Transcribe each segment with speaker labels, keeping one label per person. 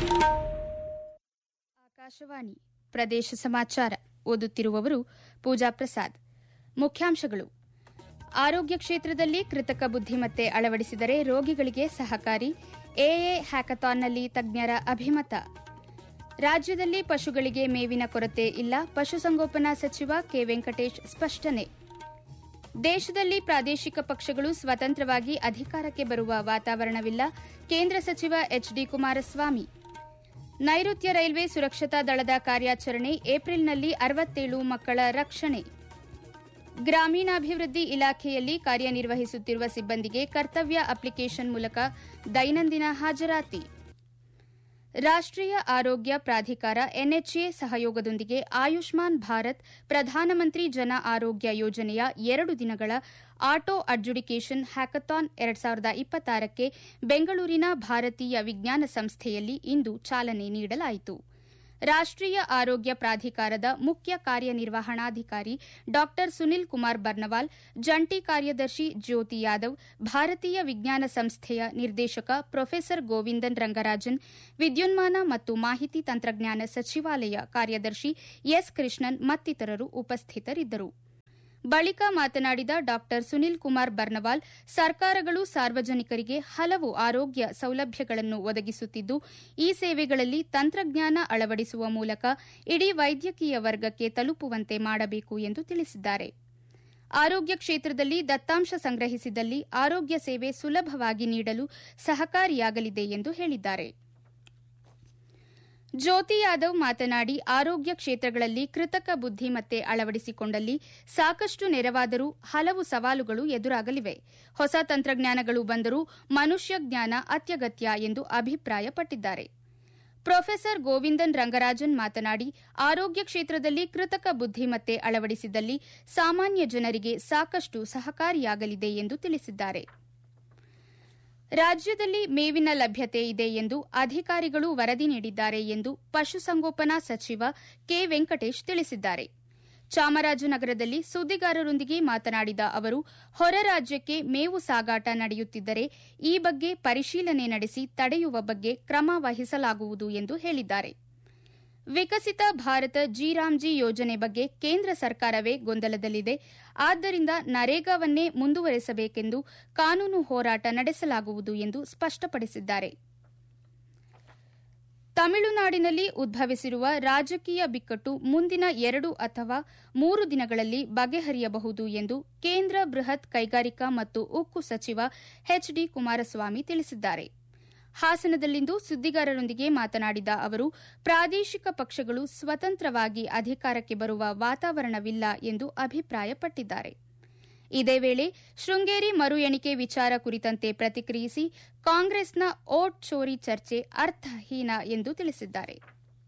Speaker 1: ಆಕಾಶವಾಣಿ ಪ್ರದೇಶ ಸಮಾಚಾರ ಓದುತ್ತಿರುವವರು ಪೂಜಾ ಪ್ರಸಾದ್ ಮುಖ್ಯಾಂಶಗಳು ಆರೋಗ್ಯ ಕ್ಷೇತ್ರದಲ್ಲಿ ಕೃತಕ ಬುದ್ದಿಮತ್ತೆ ಅಳವಡಿಸಿದರೆ ರೋಗಿಗಳಿಗೆ ಸಹಕಾರಿ ಎಎ ಹ್ಯಾಕಥಾನ್ನಲ್ಲಿ ತಜ್ಞರ ಅಭಿಮತ ರಾಜ್ಯದಲ್ಲಿ ಪಶುಗಳಿಗೆ ಮೇವಿನ ಕೊರತೆ ಇಲ್ಲ ಪಶುಸಂಗೋಪನಾ ಸಚಿವ ಕೆ ವೆಂಕಟೇಶ್ ಸ್ಪಷ್ಟನೆ ದೇಶದಲ್ಲಿ ಪ್ರಾದೇಶಿಕ ಪಕ್ಷಗಳು ಸ್ವತಂತ್ರವಾಗಿ ಅಧಿಕಾರಕ್ಕೆ ಬರುವ ವಾತಾವರಣವಿಲ್ಲ ಕೇಂದ್ರ ಸಚಿವ ಎಚ್ಡಿ ಕುಮಾರಸ್ವಾಮಿ ನೈಋತ್ಯ ರೈಲ್ವೆ ಸುರಕ್ಷತಾ ದಳದ ಕಾರ್ಯಾಚರಣೆ ಏಪ್ರಿಲ್ನಲ್ಲಿ ಅರವತ್ತೇಳು ಮಕ್ಕಳ ರಕ್ಷಣೆ ಗ್ರಾಮೀಣಾಭಿವೃದ್ಧಿ ಇಲಾಖೆಯಲ್ಲಿ ಕಾರ್ಯನಿರ್ವಹಿಸುತ್ತಿರುವ ಸಿಬ್ಬಂದಿಗೆ ಕರ್ತವ್ಯ ಅಪ್ಲಿಕೇಶನ್ ಮೂಲಕ ದೈನಂದಿನ ಹಾಜರಾತಿ ರಾಷ್ಟೀಯ ಆರೋಗ್ಯ ಪ್ರಾಧಿಕಾರ ಎನ್ಎಚ್ಎ ಸಹಯೋಗದೊಂದಿಗೆ ಆಯುಷ್ಮಾನ್ ಭಾರತ್ ಪ್ರಧಾನಮಂತ್ರಿ ಜನ ಆರೋಗ್ಯ ಯೋಜನೆಯ ಎರಡು ದಿನಗಳ ಆಟೋ ಅಡ್ಜುಡಿಕೇಷನ್ ಹ್ಯಾಕಥಾನ್ ಎರಡು ಸಾವಿರದ ಇಪ್ಪತ್ತಾರಕ್ಕೆ ಬೆಂಗಳೂರಿನ ಭಾರತೀಯ ವಿಜ್ಞಾನ ಸಂಸ್ಥೆಯಲ್ಲಿ ಇಂದು ಚಾಲನೆ ನೀಡಲಾಯಿತು ರಾಷ್ಟೀಯ ಆರೋಗ್ಯ ಪ್ರಾಧಿಕಾರದ ಮುಖ್ಯ ಕಾರ್ಯನಿರ್ವಹಣಾಧಿಕಾರಿ ಡಾ ಸುನಿಲ್ ಕುಮಾರ್ ಬರ್ನವಾಲ್ ಜಂಟಿ ಕಾರ್ಯದರ್ಶಿ ಜ್ಯೋತಿ ಯಾದವ್ ಭಾರತೀಯ ವಿಜ್ಞಾನ ಸಂಸ್ಥೆಯ ನಿರ್ದೇಶಕ ಪ್ರೊಫೆಸರ್ ಗೋವಿಂದನ್ ರಂಗರಾಜನ್ ವಿದ್ಯುನ್ಮಾನ ಮತ್ತು ಮಾಹಿತಿ ತಂತ್ರಜ್ಞಾನ ಸಚಿವಾಲಯ ಕಾರ್ಯದರ್ಶಿ ಎಸ್ ಕೃಷ್ಣನ್ ಮತ್ತಿತರರು ಉಪಸ್ಥಿತರಿದ್ದರು ಬಳಿಕ ಮಾತನಾಡಿದ ಡಾ ಸುನಿಲ್ ಕುಮಾರ್ ಬರ್ನವಾಲ್ ಸರ್ಕಾರಗಳು ಸಾರ್ವಜನಿಕರಿಗೆ ಹಲವು ಆರೋಗ್ಯ ಸೌಲಭ್ಯಗಳನ್ನು ಒದಗಿಸುತ್ತಿದ್ದು ಈ ಸೇವೆಗಳಲ್ಲಿ ತಂತ್ರಜ್ಞಾನ ಅಳವಡಿಸುವ ಮೂಲಕ ಇಡೀ ವೈದ್ಯಕೀಯ ವರ್ಗಕ್ಕೆ ತಲುಪುವಂತೆ ಮಾಡಬೇಕು ಎಂದು ತಿಳಿಸಿದ್ದಾರೆ ಆರೋಗ್ಯ ಕ್ಷೇತ್ರದಲ್ಲಿ ದತ್ತಾಂಶ ಸಂಗ್ರಹಿಸಿದಲ್ಲಿ ಆರೋಗ್ಯ ಸೇವೆ ಸುಲಭವಾಗಿ ನೀಡಲು ಸಹಕಾರಿಯಾಗಲಿದೆ ಎಂದು ಹೇಳಿದ್ದಾರೆ ಜ್ಯೋತಿ ಯಾದವ್ ಮಾತನಾಡಿ ಆರೋಗ್ಯ ಕ್ಷೇತ್ರಗಳಲ್ಲಿ ಕೃತಕ ಬುದ್ದಿಮತ್ತೆ ಅಳವಡಿಸಿಕೊಂಡಲ್ಲಿ ಸಾಕಷ್ಟು ನೆರವಾದರೂ ಹಲವು ಸವಾಲುಗಳು ಎದುರಾಗಲಿವೆ ಹೊಸ ತಂತ್ರಜ್ಞಾನಗಳು ಬಂದರೂ ಮನುಷ್ಯ ಜ್ಞಾನ ಅತ್ಯಗತ್ಯ ಎಂದು ಅಭಿಪ್ರಾಯಪಟ್ಟಿದ್ದಾರೆ ಪ್ರೊಫೆಸರ್ ಗೋವಿಂದನ್ ರಂಗರಾಜನ್ ಮಾತನಾಡಿ ಆರೋಗ್ಯ ಕ್ಷೇತ್ರದಲ್ಲಿ ಕೃತಕ ಬುದ್ದಿಮತ್ತೆ ಅಳವಡಿಸಿದಲ್ಲಿ ಸಾಮಾನ್ಯ ಜನರಿಗೆ ಸಾಕಷ್ಟು ಸಹಕಾರಿಯಾಗಲಿದೆ ಎಂದು ತಿಳಿಸಿದ್ದಾರೆ ರಾಜ್ಯದಲ್ಲಿ ಮೇವಿನ ಲಭ್ಯತೆ ಇದೆ ಎಂದು ಅಧಿಕಾರಿಗಳು ವರದಿ ನೀಡಿದ್ದಾರೆ ಎಂದು ಪಶುಸಂಗೋಪನಾ ಸಚಿವ ಕೆ ವೆಂಕಟೇಶ್ ತಿಳಿಸಿದ್ದಾರೆ ಚಾಮರಾಜನಗರದಲ್ಲಿ ಸುದ್ದಿಗಾರರೊಂದಿಗೆ ಮಾತನಾಡಿದ ಅವರು ಹೊರ ರಾಜ್ಯಕ್ಕೆ ಮೇವು ಸಾಗಾಟ ನಡೆಯುತ್ತಿದ್ದರೆ ಈ ಬಗ್ಗೆ ಪರಿಶೀಲನೆ ನಡೆಸಿ ತಡೆಯುವ ಬಗ್ಗೆ ಕ್ರಮ ವಹಿಸಲಾಗುವುದು ಎಂದು ಹೇಳಿದ್ದಾರೆ ವಿಕಸಿತ ಭಾರತ ಜಿರಾಮ್ಜಿ ಯೋಜನೆ ಬಗ್ಗೆ ಕೇಂದ್ರ ಸರ್ಕಾರವೇ ಗೊಂದಲದಲ್ಲಿದೆ ಆದ್ದರಿಂದ ನರೇಗಾವನ್ನೇ ಮುಂದುವರೆಸಬೇಕೆಂದು ಕಾನೂನು ಹೋರಾಟ ನಡೆಸಲಾಗುವುದು ಎಂದು ಸ್ಪಷ್ಟಪಡಿಸಿದ್ದಾರೆ ತಮಿಳುನಾಡಿನಲ್ಲಿ ಉದ್ಭವಿಸಿರುವ ರಾಜಕೀಯ ಬಿಕ್ಕಟ್ಟು ಮುಂದಿನ ಎರಡು ಅಥವಾ ಮೂರು ದಿನಗಳಲ್ಲಿ ಬಗೆಹರಿಯಬಹುದು ಎಂದು ಕೇಂದ್ರ ಬೃಹತ್ ಕೈಗಾರಿಕಾ ಮತ್ತು ಉಕ್ಕು ಸಚಿವ ಎಚ್ ಡಿ ಕುಮಾರಸ್ವಾಮಿ ತಿಳಿಸಿದ್ದಾರೆ ಹಾಸನದಲ್ಲಿಂದು ಸುದ್ದಿಗಾರರೊಂದಿಗೆ ಮಾತನಾಡಿದ ಅವರು ಪ್ರಾದೇಶಿಕ ಪಕ್ಷಗಳು ಸ್ವತಂತ್ರವಾಗಿ ಅಧಿಕಾರಕ್ಕೆ ಬರುವ ವಾತಾವರಣವಿಲ್ಲ ಎಂದು ಅಭಿಪ್ರಾಯಪಟ್ಟಿದ್ದಾರೆ ಇದೇ ವೇಳೆ ಶೃಂಗೇರಿ ಮರು ಎಣಿಕೆ ವಿಚಾರ ಕುರಿತಂತೆ ಪ್ರತಿಕ್ರಿಯಿಸಿ ಕಾಂಗ್ರೆಸ್ನ ಓಟ್ ಚೋರಿ ಚರ್ಚೆ ಅರ್ಥಹೀನ ಎಂದು ತಿಳಿಸಿದ್ದಾರೆ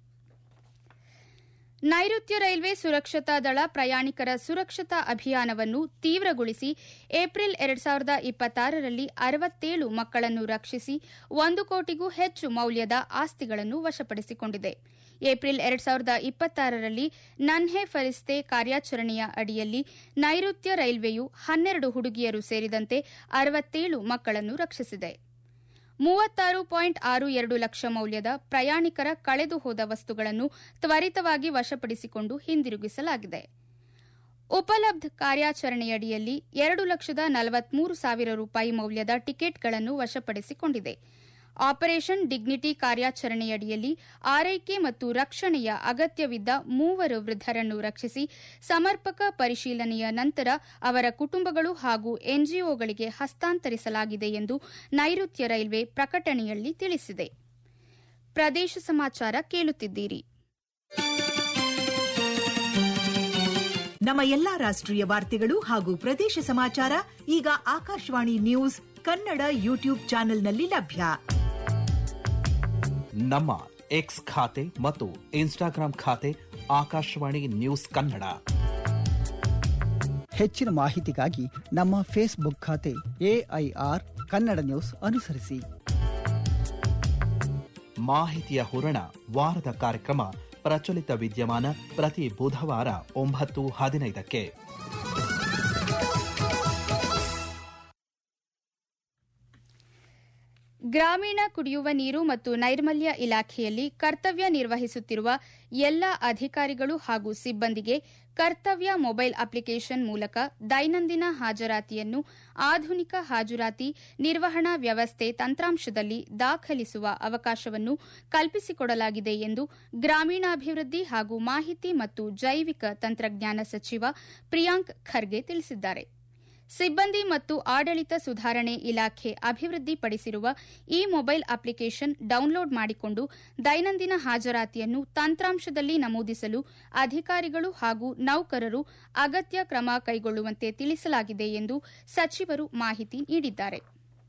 Speaker 1: ನೈಋತ್ಯ ರೈಲ್ವೆ ಸುರಕ್ಷತಾ ದಳ ಪ್ರಯಾಣಿಕರ ಸುರಕ್ಷತಾ ಅಭಿಯಾನವನ್ನು ತೀವ್ರಗೊಳಿಸಿ ಏಪ್ರಿಲ್ ಎರಡು ಸಾವಿರದ ಇಪ್ಪತ್ತಾರರಲ್ಲಿ ಅರವತ್ತೇಳು ಮಕ್ಕಳನ್ನು ರಕ್ಷಿಸಿ ಒಂದು ಕೋಟಿಗೂ ಹೆಚ್ಚು ಮೌಲ್ಯದ ಆಸ್ತಿಗಳನ್ನು ವಶಪಡಿಸಿಕೊಂಡಿದೆ ಏಪ್ರಿಲ್ ಎರಡು ಸಾವಿರದ ಇಪ್ಪತ್ತಾರರಲ್ಲಿ ನನ್ಹೆ ಫರಿಸ್ತೆ ಕಾರ್ಯಾಚರಣೆಯ ಅಡಿಯಲ್ಲಿ ನೈಋತ್ಯ ರೈಲ್ವೆಯು ಹನ್ನೆರಡು ಹುಡುಗಿಯರು ಸೇರಿದಂತೆ ಅರವತ್ತೇಳು ಮಕ್ಕಳನ್ನು ರಕ್ಷಿಸಿದೆ ಮೂವತ್ತಾರು ಪಾಯಿಂಟ್ ಆರು ಎರಡು ಲಕ್ಷ ಮೌಲ್ಯದ ಪ್ರಯಾಣಿಕರ ಕಳೆದು ಹೋದ ವಸ್ತುಗಳನ್ನು ತ್ವರಿತವಾಗಿ ವಶಪಡಿಸಿಕೊಂಡು ಹಿಂದಿರುಗಿಸಲಾಗಿದೆ ಉಪಲಬ್ಧ ಕಾರ್ಯಾಚರಣೆಯಡಿಯಲ್ಲಿ ಎರಡು ಲಕ್ಷದ ನಲವತ್ಮೂರು ಸಾವಿರ ರೂಪಾಯಿ ಮೌಲ್ಯದ ಟಿಕೆಟ್ಗಳನ್ನು ವಶಪಡಿಸಿಕೊಂಡಿದೆ ಆಪರೇಷನ್ ಡಿಗ್ನಿಟಿ ಕಾರ್ಯಾಚರಣೆಯಡಿಯಲ್ಲಿ ಆರೈಕೆ ಮತ್ತು ರಕ್ಷಣೆಯ ಅಗತ್ಯವಿದ್ದ ಮೂವರು ವೃದ್ಧರನ್ನು ರಕ್ಷಿಸಿ ಸಮರ್ಪಕ ಪರಿಶೀಲನೆಯ ನಂತರ ಅವರ ಕುಟುಂಬಗಳು ಹಾಗೂ ಎನ್ಜಿಒಗಳಿಗೆ ಹಸ್ತಾಂತರಿಸಲಾಗಿದೆ ಎಂದು ನೈಋತ್ಯ ರೈಲ್ವೆ ಪ್ರಕಟಣೆಯಲ್ಲಿ ತಿಳಿಸಿದೆ ಪ್ರದೇಶ ಸಮಾಚಾರ ಕೇಳುತ್ತಿದ್ದೀರಿ
Speaker 2: ನಮ್ಮ ಎಲ್ಲಾ ರಾಷ್ಟ್ರೀಯ ವಾರ್ತೆಗಳು ಹಾಗೂ ಪ್ರದೇಶ ಸಮಾಚಾರ ಈಗ ಆಕಾಶವಾಣಿ ನ್ಯೂಸ್ ಕನ್ನಡ ಯೂಟ್ಯೂಬ್ ಚಾನೆಲ್ನಲ್ಲಿ ಲಭ್ಯ
Speaker 3: ನಮ್ಮ ಎಕ್ಸ್ ಖಾತೆ ಮತ್ತು ಇನ್ಸ್ಟಾಗ್ರಾಂ ಖಾತೆ ಆಕಾಶವಾಣಿ ನ್ಯೂಸ್ ಕನ್ನಡ
Speaker 4: ಹೆಚ್ಚಿನ ಮಾಹಿತಿಗಾಗಿ ನಮ್ಮ ಫೇಸ್ಬುಕ್ ಖಾತೆ ಎಐಆರ್ ಕನ್ನಡ ನ್ಯೂಸ್ ಅನುಸರಿಸಿ
Speaker 3: ಮಾಹಿತಿಯ ಹೂರಣ ವಾರದ ಕಾರ್ಯಕ್ರಮ ಪ್ರಚಲಿತ ವಿದ್ಯಮಾನ ಪ್ರತಿ ಬುಧವಾರ ಒಂಬತ್ತು ಹದಿನೈದಕ್ಕೆ
Speaker 1: ಗ್ರಾಮೀಣ ಕುಡಿಯುವ ನೀರು ಮತ್ತು ನೈರ್ಮಲ್ಯ ಇಲಾಖೆಯಲ್ಲಿ ಕರ್ತವ್ಯ ನಿರ್ವಹಿಸುತ್ತಿರುವ ಎಲ್ಲ ಅಧಿಕಾರಿಗಳು ಹಾಗೂ ಸಿಬ್ಬಂದಿಗೆ ಕರ್ತವ್ಯ ಮೊಬೈಲ್ ಅಪ್ಲಿಕೇಶನ್ ಮೂಲಕ ದೈನಂದಿನ ಹಾಜರಾತಿಯನ್ನು ಆಧುನಿಕ ಹಾಜರಾತಿ ನಿರ್ವಹಣಾ ವ್ಯವಸ್ಥೆ ತಂತ್ರಾಂಶದಲ್ಲಿ ದಾಖಲಿಸುವ ಅವಕಾಶವನ್ನು ಕಲ್ಪಿಸಿಕೊಡಲಾಗಿದೆ ಎಂದು ಗ್ರಾಮೀಣಾಭಿವೃದ್ಧಿ ಹಾಗೂ ಮಾಹಿತಿ ಮತ್ತು ಜೈವಿಕ ತಂತ್ರಜ್ಞಾನ ಸಚಿವ ಪ್ರಿಯಾಂಕ್ ಖರ್ಗೆ ತಿಳಿಸಿದ್ದಾರೆ ಸಿಬ್ಬಂದಿ ಮತ್ತು ಆಡಳಿತ ಸುಧಾರಣೆ ಇಲಾಖೆ ಅಭಿವೃದ್ಧಿಪಡಿಸಿರುವ ಈ ಮೊಬೈಲ್ ಅಪ್ಲಿಕೇಶನ್ ಡೌನ್ಲೋಡ್ ಮಾಡಿಕೊಂಡು ದೈನಂದಿನ ಹಾಜರಾತಿಯನ್ನು ತಂತ್ರಾಂಶದಲ್ಲಿ ನಮೂದಿಸಲು ಅಧಿಕಾರಿಗಳು ಹಾಗೂ ನೌಕರರು ಅಗತ್ಯ ಕ್ರಮ ಕೈಗೊಳ್ಳುವಂತೆ ತಿಳಿಸಲಾಗಿದೆ ಎಂದು ಸಚಿವರು ಮಾಹಿತಿ ನೀಡಿದ್ದಾರೆ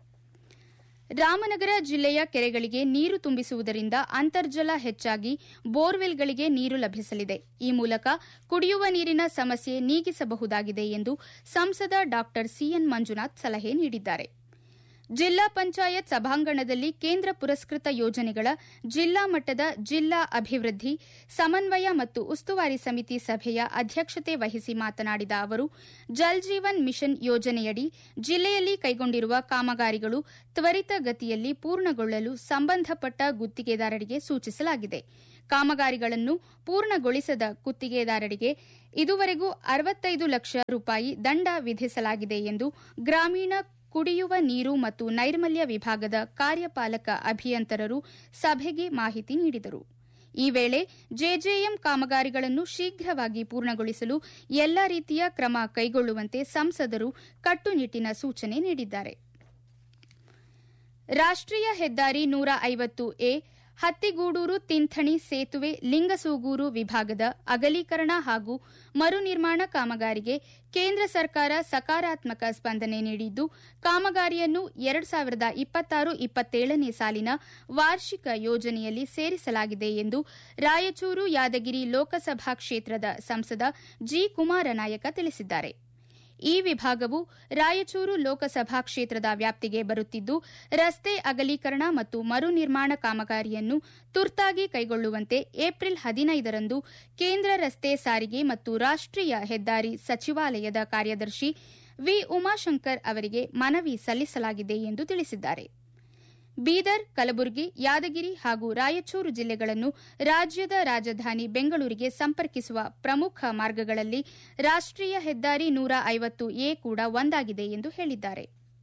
Speaker 1: ರಾಮನಗರ ಜಿಲ್ಲೆಯ ಕೆರೆಗಳಿಗೆ ನೀರು ತುಂಬಿಸುವುದರಿಂದ ಅಂತರ್ಜಲ ಹೆಚ್ಚಾಗಿ ಬೋರ್ವೆಲ್ಗಳಿಗೆ ನೀರು ಲಭಿಸಲಿದೆ ಈ ಮೂಲಕ ಕುಡಿಯುವ ನೀರಿನ ಸಮಸ್ಯೆ ನೀಗಿಸಬಹುದಾಗಿದೆ ಎಂದು ಸಂಸದ ಡಾ ಸಿಎನ್ ಮಂಜುನಾಥ್ ಸಲಹೆ ನೀಡಿದ್ದಾರೆ ಜಿಲ್ಲಾ ಪಂಚಾಯತ್ ಸಭಾಂಗಣದಲ್ಲಿ ಕೇಂದ್ರ ಪುರಸ್ಕೃತ ಯೋಜನೆಗಳ ಜಿಲ್ಲಾ ಮಟ್ಟದ ಜಿಲ್ಲಾ ಅಭಿವೃದ್ಧಿ ಸಮನ್ವಯ ಮತ್ತು ಉಸ್ತುವಾರಿ ಸಮಿತಿ ಸಭೆಯ ಅಧ್ಯಕ್ಷತೆ ವಹಿಸಿ ಮಾತನಾಡಿದ ಅವರು ಜಲ್ ಜೀವನ್ ಮಿಷನ್ ಯೋಜನೆಯಡಿ ಜಿಲ್ಲೆಯಲ್ಲಿ ಕೈಗೊಂಡಿರುವ ಕಾಮಗಾರಿಗಳು ತ್ವರಿತಗತಿಯಲ್ಲಿ ಪೂರ್ಣಗೊಳ್ಳಲು ಸಂಬಂಧಪಟ್ಟ ಗುತ್ತಿಗೆದಾರರಿಗೆ ಸೂಚಿಸಲಾಗಿದೆ ಕಾಮಗಾರಿಗಳನ್ನು ಪೂರ್ಣಗೊಳಿಸದ ಗುತ್ತಿಗೆದಾರರಿಗೆ ಇದುವರೆಗೂ ಅರವತ್ತೈದು ಲಕ್ಷ ರೂಪಾಯಿ ದಂಡ ವಿಧಿಸಲಾಗಿದೆ ಎಂದು ಗ್ರಾಮೀಣ ಕುಡಿಯುವ ನೀರು ಮತ್ತು ನೈರ್ಮಲ್ಯ ವಿಭಾಗದ ಕಾರ್ಯಪಾಲಕ ಅಭಿಯಂತರರು ಸಭೆಗೆ ಮಾಹಿತಿ ನೀಡಿದರು ಈ ವೇಳೆ ಜೆಜೆಎಂ ಕಾಮಗಾರಿಗಳನ್ನು ಶೀಘ್ರವಾಗಿ ಪೂರ್ಣಗೊಳಿಸಲು ಎಲ್ಲಾ ರೀತಿಯ ಕ್ರಮ ಕೈಗೊಳ್ಳುವಂತೆ ಸಂಸದರು ಕಟ್ಟುನಿಟ್ಟಿನ ಸೂಚನೆ ನೀಡಿದ್ದಾರೆ ರಾಷ್ಟ್ರೀಯ ಹೆದ್ದಾರಿ ನೂರ ಐವತ್ತು ಎ ಹತ್ತಿಗೂಡೂರು ತಿಂಥಣಿ ಸೇತುವೆ ಲಿಂಗಸೂಗೂರು ವಿಭಾಗದ ಅಗಲೀಕರಣ ಹಾಗೂ ಮರು ನಿರ್ಮಾಣ ಕಾಮಗಾರಿಗೆ ಕೇಂದ್ರ ಸರ್ಕಾರ ಸಕಾರಾತ್ಮಕ ಸ್ಪಂದನೆ ನೀಡಿದ್ದು ಕಾಮಗಾರಿಯನ್ನು ಎರಡು ಸಾವಿರದ ಇಪ್ಪತ್ತಾರು ಇಪ್ಪತ್ತೇಳನೇ ಸಾಲಿನ ವಾರ್ಷಿಕ ಯೋಜನೆಯಲ್ಲಿ ಸೇರಿಸಲಾಗಿದೆ ಎಂದು ರಾಯಚೂರು ಯಾದಗಿರಿ ಲೋಕಸಭಾ ಕ್ಷೇತ್ರದ ಸಂಸದ ಜಿ ಕುಮಾರನಾಯಕ ತಿಳಿಸಿದ್ದಾರೆ ಈ ವಿಭಾಗವು ರಾಯಚೂರು ಲೋಕಸಭಾ ಕ್ಷೇತ್ರದ ವ್ಯಾಪ್ತಿಗೆ ಬರುತ್ತಿದ್ದು ರಸ್ತೆ ಅಗಲೀಕರಣ ಮತ್ತು ಮರು ನಿರ್ಮಾಣ ಕಾಮಗಾರಿಯನ್ನು ತುರ್ತಾಗಿ ಕೈಗೊಳ್ಳುವಂತೆ ಏಪ್ರಿಲ್ ಹದಿನೈದರಂದು ಕೇಂದ್ರ ರಸ್ತೆ ಸಾರಿಗೆ ಮತ್ತು ರಾಷ್ಟ್ರೀಯ ಹೆದ್ದಾರಿ ಸಚಿವಾಲಯದ ಕಾರ್ಯದರ್ಶಿ ವಿ ಉಮಾಶಂಕರ್ ಅವರಿಗೆ ಮನವಿ ಸಲ್ಲಿಸಲಾಗಿದೆ ಎಂದು ತಿಳಿಸಿದ್ದಾರೆ ಬೀದರ್ ಕಲಬುರಗಿ ಯಾದಗಿರಿ ಹಾಗೂ ರಾಯಚೂರು ಜಿಲ್ಲೆಗಳನ್ನು ರಾಜ್ಯದ ರಾಜಧಾನಿ ಬೆಂಗಳೂರಿಗೆ ಸಂಪರ್ಕಿಸುವ ಪ್ರಮುಖ ಮಾರ್ಗಗಳಲ್ಲಿ ರಾಷ್ಟ್ರೀಯ ಹೆದ್ದಾರಿ ನೂರ ಐವತ್ತು ಎ ಕೂಡ ಒಂದಾಗಿದೆ ಎಂದು ಹೇಳಿದ್ದಾರೆ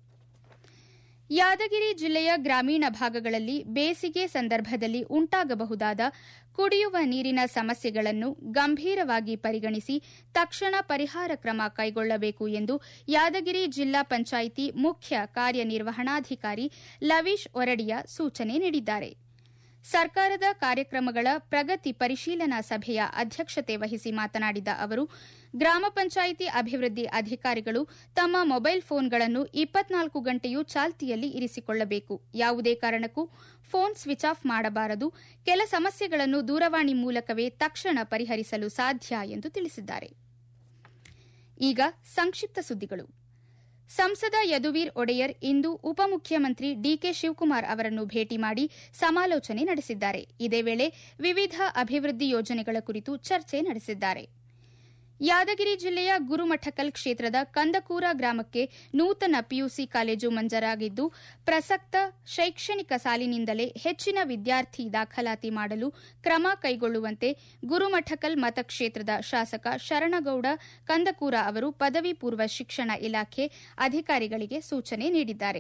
Speaker 1: ಯಾದಗಿರಿ ಜಿಲ್ಲೆಯ ಗ್ರಾಮೀಣ ಭಾಗಗಳಲ್ಲಿ ಬೇಸಿಗೆ ಸಂದರ್ಭದಲ್ಲಿ ಉಂಟಾಗಬಹುದಾದ ಕುಡಿಯುವ ನೀರಿನ ಸಮಸ್ಯೆಗಳನ್ನು ಗಂಭೀರವಾಗಿ ಪರಿಗಣಿಸಿ ತಕ್ಷಣ ಪರಿಹಾರ ಕ್ರಮ ಕೈಗೊಳ್ಳಬೇಕು ಎಂದು ಯಾದಗಿರಿ ಜಿಲ್ಲಾ ಪಂಚಾಯಿತಿ ಮುಖ್ಯ ಕಾರ್ಯನಿರ್ವಹಣಾಧಿಕಾರಿ ಲವೀಶ್ ಒರಡಿಯ ಸೂಚನೆ ನೀಡಿದ್ದಾರೆ ಸರ್ಕಾರದ ಕಾರ್ಯಕ್ರಮಗಳ ಪ್ರಗತಿ ಪರಿಶೀಲನಾ ಸಭೆಯ ಅಧ್ಯಕ್ಷತೆ ವಹಿಸಿ ಮಾತನಾಡಿದ ಅವರು ಗ್ರಾಮ ಪಂಚಾಯಿತಿ ಅಭಿವೃದ್ಧಿ ಅಧಿಕಾರಿಗಳು ತಮ್ಮ ಮೊಬೈಲ್ ಫೋನ್ಗಳನ್ನು ಇಪ್ಪತ್ನಾಲ್ಕು ಗಂಟೆಯೂ ಚಾಲ್ತಿಯಲ್ಲಿ ಇರಿಸಿಕೊಳ್ಳಬೇಕು ಯಾವುದೇ ಕಾರಣಕ್ಕೂ ಫೋನ್ ಸ್ವಿಚ್ ಆಫ್ ಮಾಡಬಾರದು ಕೆಲ ಸಮಸ್ಯೆಗಳನ್ನು ದೂರವಾಣಿ ಮೂಲಕವೇ ತಕ್ಷಣ ಪರಿಹರಿಸಲು ಸಾಧ್ಯ ಎಂದು ತಿಳಿಸಿದ್ದಾರೆ ಈಗ ಸಂಕ್ಷಿಪ್ತ ಸುದ್ದಿಗಳು ಸಂಸದ ಯದುವೀರ್ ಒಡೆಯರ್ ಇಂದು ಉಪಮುಖ್ಯಮಂತ್ರಿ ಡಿಕೆ ಶಿವಕುಮಾರ್ ಅವರನ್ನು ಭೇಟಿ ಮಾಡಿ ಸಮಾಲೋಚನೆ ನಡೆಸಿದ್ದಾರೆ ಇದೇ ವೇಳೆ ವಿವಿಧ ಅಭಿವೃದ್ಧಿ ಯೋಜನೆಗಳ ಕುರಿತು ಚರ್ಚೆ ನಡೆಸಿದ್ದಾರೆ ಯಾದಗಿರಿ ಜಿಲ್ಲೆಯ ಗುರುಮಠಕಲ್ ಕ್ಷೇತ್ರದ ಕಂದಕೂರ ಗ್ರಾಮಕ್ಕೆ ನೂತನ ಪಿಯುಸಿ ಕಾಲೇಜು ಮಂಜೂರಾಗಿದ್ದು ಪ್ರಸಕ್ತ ಶೈಕ್ಷಣಿಕ ಸಾಲಿನಿಂದಲೇ ಹೆಚ್ಚಿನ ವಿದ್ಯಾರ್ಥಿ ದಾಖಲಾತಿ ಮಾಡಲು ಕ್ರಮ ಕೈಗೊಳ್ಳುವಂತೆ ಗುರುಮಠಕಲ್ ಮತಕ್ಷೇತ್ರದ ಶಾಸಕ ಶರಣಗೌಡ ಕಂದಕೂರ ಅವರು ಪದವಿ ಪೂರ್ವ ಶಿಕ್ಷಣ ಇಲಾಖೆ ಅಧಿಕಾರಿಗಳಿಗೆ ಸೂಚನೆ ನೀಡಿದ್ದಾರೆ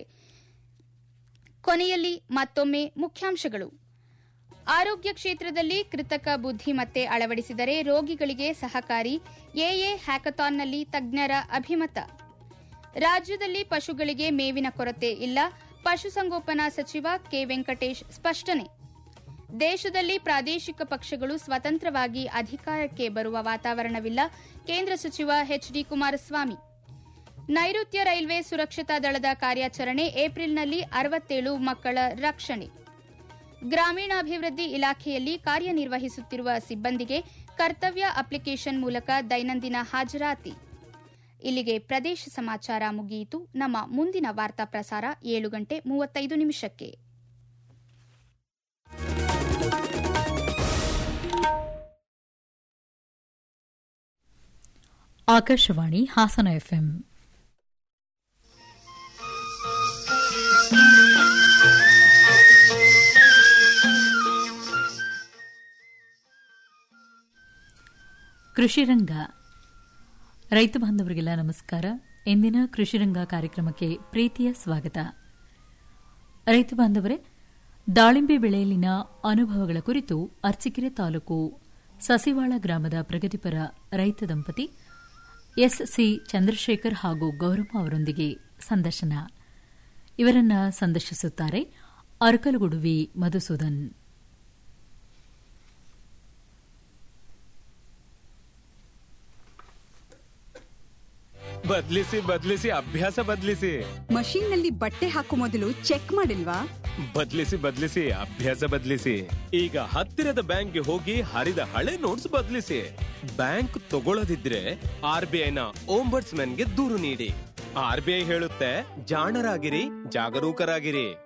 Speaker 1: ಕೊನೆಯಲ್ಲಿ ಮತ್ತೊಮ್ಮೆ ಮುಖ್ಯಾಂಶಗಳು ಆರೋಗ್ಯ ಕ್ಷೇತ್ರದಲ್ಲಿ ಕೃತಕ ಬುದ್ಧಿಮತ್ತೆ ಅಳವಡಿಸಿದರೆ ರೋಗಿಗಳಿಗೆ ಸಹಕಾರಿ ಎಎ ಹ್ಯಾಕಥಾನ್ನಲ್ಲಿ ತಜ್ಞರ ಅಭಿಮತ ರಾಜ್ಯದಲ್ಲಿ ಪಶುಗಳಿಗೆ ಮೇವಿನ ಕೊರತೆ ಇಲ್ಲ ಪಶುಸಂಗೋಪನಾ ಸಚಿವ ಕೆ ವೆಂಕಟೇಶ್ ಸ್ಪಷ್ಟನೆ ದೇಶದಲ್ಲಿ ಪ್ರಾದೇಶಿಕ ಪಕ್ಷಗಳು ಸ್ವತಂತ್ರವಾಗಿ ಅಧಿಕಾರಕ್ಕೆ ಬರುವ ವಾತಾವರಣವಿಲ್ಲ ಕೇಂದ್ರ ಸಚಿವ ಎಚ್ಡಿ ಕುಮಾರಸ್ವಾಮಿ ನೈಋತ್ಯ ರೈಲ್ವೆ ಸುರಕ್ಷತಾ ದಳದ ಕಾರ್ಯಾಚರಣೆ ಏಪ್ರಿಲ್ನಲ್ಲಿ ಅರವತ್ತೇಳು ಮಕ್ಕಳ ರಕ್ಷಣೆ ಗ್ರಾಮೀಣಾಭಿವೃದ್ಧಿ ಇಲಾಖೆಯಲ್ಲಿ ಕಾರ್ಯನಿರ್ವಹಿಸುತ್ತಿರುವ ಸಿಬ್ಬಂದಿಗೆ ಕರ್ತವ್ಯ ಅಪ್ಲಿಕೇಶನ್ ಮೂಲಕ ದೈನಂದಿನ ಹಾಜರಾತಿ ಇಲ್ಲಿಗೆ ಪ್ರದೇಶ ಸಮಾಚಾರ ಮುಗಿಯಿತು ನಮ್ಮ ಮುಂದಿನ ವಾರ್ತಾ ಪ್ರಸಾರ ಏಳು ಗಂಟೆ ಮೂವತ್ತೈದು ನಿಮಿಷಕ್ಕೆ
Speaker 5: ಆಕಾಶವಾಣಿ ಹಾಸನ ಎಫ್ಎಂ ಕೃಷಿ ರಂಗ ರೈತ ಬಾಂಧವರಿಗೆಲ್ಲ ನಮಸ್ಕಾರ ಇಂದಿನ ಕೃಷಿ ರಂಗ ಕಾರ್ಯಕ್ರಮಕ್ಕೆ ಪ್ರೀತಿಯ ಸ್ವಾಗತ ರೈತ ಬಾಂಧವರೇ ದಾಳಿಂಬೆ ಬೆಳೆಯಲ್ಲಿನ ಅನುಭವಗಳ ಕುರಿತು ಅರ್ಚಿಕೆರೆ ತಾಲೂಕು ಸಸಿವಾಳ ಗ್ರಾಮದ ಪ್ರಗತಿಪರ ರೈತ ದಂಪತಿ ಎಸ್ಸಿ ಚಂದ್ರಶೇಖರ್ ಹಾಗೂ ಗೌರಮ್ಮ ಅವರೊಂದಿಗೆ ಸಂದರ್ಶನ ಇವರನ್ನ ಸಂದರ್ಶಿಸುತ್ತಾರೆ ಅರಕಲಗುಡುವಿ ಮಧುಸೂದನ್
Speaker 6: ಬದ್ಲಿಸಿ ಬದ್ಲಿಸಿ ಅಭ್ಯಾಸ ಬದ್ಲಿಸಿ
Speaker 7: ಮಷೀನ್ ನಲ್ಲಿ ಬಟ್ಟೆ ಹಾಕೋ ಮೊದಲು ಚೆಕ್ ಮಾಡಿಲ್ವಾ
Speaker 6: ಬದ್ಲಿಸಿ ಬದ್ಲಿಸಿ ಅಭ್ಯಾಸ ಬದ್ಲಿಸಿ ಈಗ ಹತ್ತಿರದ ಬ್ಯಾಂಕ್ಗೆ ಹೋಗಿ ಹರಿದ ಹಳೆ ನೋಟ್ಸ್ ಬದ್ಲಿಸಿ ಬ್ಯಾಂಕ್ ತಗೊಳ್ಳದಿದ್ರೆ ಆರ್ ಬಿ ಐನ ಗೆ ದೂರು ನೀಡಿ ಆರ್ ಬಿ ಐ ಹೇಳುತ್ತೆ ಜಾಣರಾಗಿರಿ ಜಾಗರೂಕರಾಗಿರಿ